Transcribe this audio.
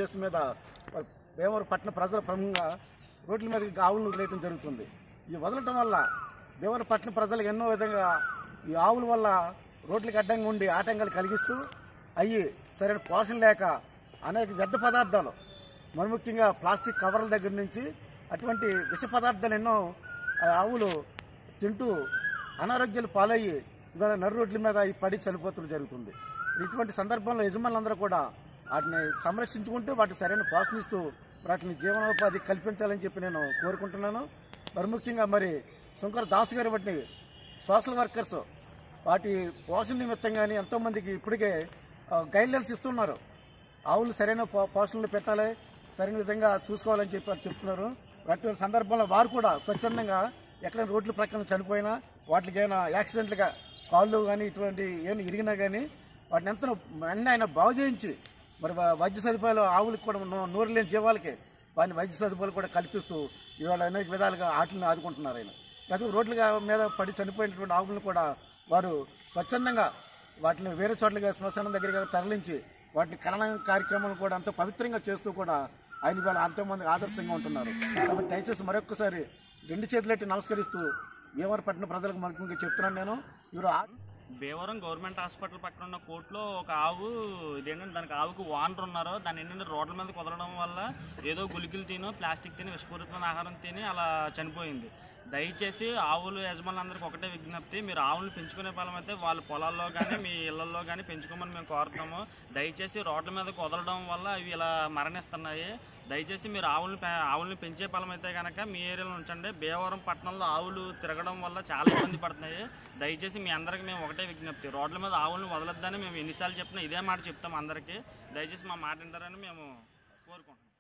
ఉద్దేశం మీద భీమవరం పట్టణ ప్రజల ప్రముఖంగా రోడ్ల మీదకి ఆవులను వదిలేయడం జరుగుతుంది ఈ వదలటం వల్ల భీమవరం పట్టణ ప్రజలకు ఎన్నో విధంగా ఈ ఆవుల వల్ల రోడ్లకు అడ్డంగా ఉండి ఆటంకాలు కలిగిస్తూ అయ్యి సరైన పోషణ లేక అనేక వ్యర్థ పదార్థాలు మరి ముఖ్యంగా ప్లాస్టిక్ కవర్ల దగ్గర నుంచి అటువంటి విష పదార్థాలు ఎన్నో ఆ ఆవులు తింటూ అనారోగ్యాలు పాలయ్యి ఇవాళ నరు రోడ్ల మీద ఈ పడి చనిపోతులు జరుగుతుంది ఇటువంటి సందర్భంలో యజమానులందరూ కూడా వాటిని సంరక్షించుకుంటూ వాటికి సరైన పోషణ ఇస్తూ వాటిని జీవనోపాధి కల్పించాలని చెప్పి నేను కోరుకుంటున్నాను మరి ముఖ్యంగా మరి శంకర్ దాస్ గారు వాటిని సోషల్ వర్కర్స్ వాటి పోషణ నిమిత్తం కానీ ఎంతోమందికి ఇప్పటికే గైడ్లైన్స్ ఇస్తున్నారు ఆవులు సరైన పో- పోషణలు పెట్టాలి సరైన విధంగా చూసుకోవాలని చెప్పి వారు చెప్తున్నారు అటువంటి సందర్భంలో వారు కూడా స్వచ్ఛందంగా ఎక్కడ రోడ్ల ప్రక్కన చనిపోయినా వాటికి ఏమైనా యాక్సిడెంట్లుగా కాళ్ళు కానీ ఇటువంటి ఏమైనా ఇరిగినా కానీ వాటిని ఎంత అన్నీ ఆయన బాగు చేయించి మరి వా- వైద్య సదుపాయాలు ఆవులకు కూడా నో- నోరు లేని జీవాలకి వాటిని వైద్య సదుపాయాలు కూడా కల్పిస్తూ ఇవాళ అనేక విధాలుగా ఆటలను ఆదుకుంటున్నారు ఆయన ప్రతి రోడ్ల మీద పడి చనిపోయినటువంటి ఆవులను కూడా వారు స్వచ్ఛందంగా వాటిని వేరే చోట్లగా శ్మశానం దగ్గరగా తరలించి వాటిని ఖననం కార్యక్రమాలు కూడా ఎంతో పవిత్రంగా చేస్తూ కూడా ఆయన ఇవాళ అంతమంది ఆదర్శంగా ఉంటున్నారు కాబట్టి దయచేసి మరొకసారి రెండు చేతులెట్టి నమస్కరిస్తూ భీమవరపట్నం ప్రజలకు ముఖ్యంగా చెప్తున్నాను నేను ఇವರು ఆ- భీమవరం గవర్నమెంట్ హాస్పిటల్ పక్కన ఉన్న కోర్టులో ఒక ఆవు ఇదేంటంటే దానికి ఆవుకు వానర్ ఉన్నారు దాన్ని ఏంటంటే రోడ్ల మీద కుదరడం వల్ల ఏదో గులికలు తినో ప్లాస్టిక్ తిని విషపూరితమైన ఆహారం తిని అలా చనిపోయింది దయచేసి ఆవులు యజమానులందరికీ ఒకటే విజ్ఞప్తి మీరు ఆవులను పెంచుకునే ఫలం అయితే వాళ్ళ పొలాల్లో కానీ మీ ఇళ్లలో కానీ పెంచుకోమని మేము కోరుతున్నాము దయచేసి రోడ్ల మీద కుదరడం వల్ల ఇవి ఇలా మరణిస్తున్నాయి దయచేసి మీరు ఆవులను పె- ఆవులను పెంచే ఫలం అయితే కనుక మీ ఏరియాలో ఉంచండి భీమవరం పట్టణంలో ఆవులు తిరగడం వల్ల చాలా ఇబ్బంది పడుతున్నాయి దయచేసి మీ అందరికి మేము ఒకటే విజ్ఞప్తి రోడ్ల మీద ఆవులను వదలొద్దని మేము ఎన్నిసార్లు చెప్పినా ఇదే మాట చెప్తాం అందరికీ దయచేసి మా మాట వింటారని మేము కోరుకుంటున్నాం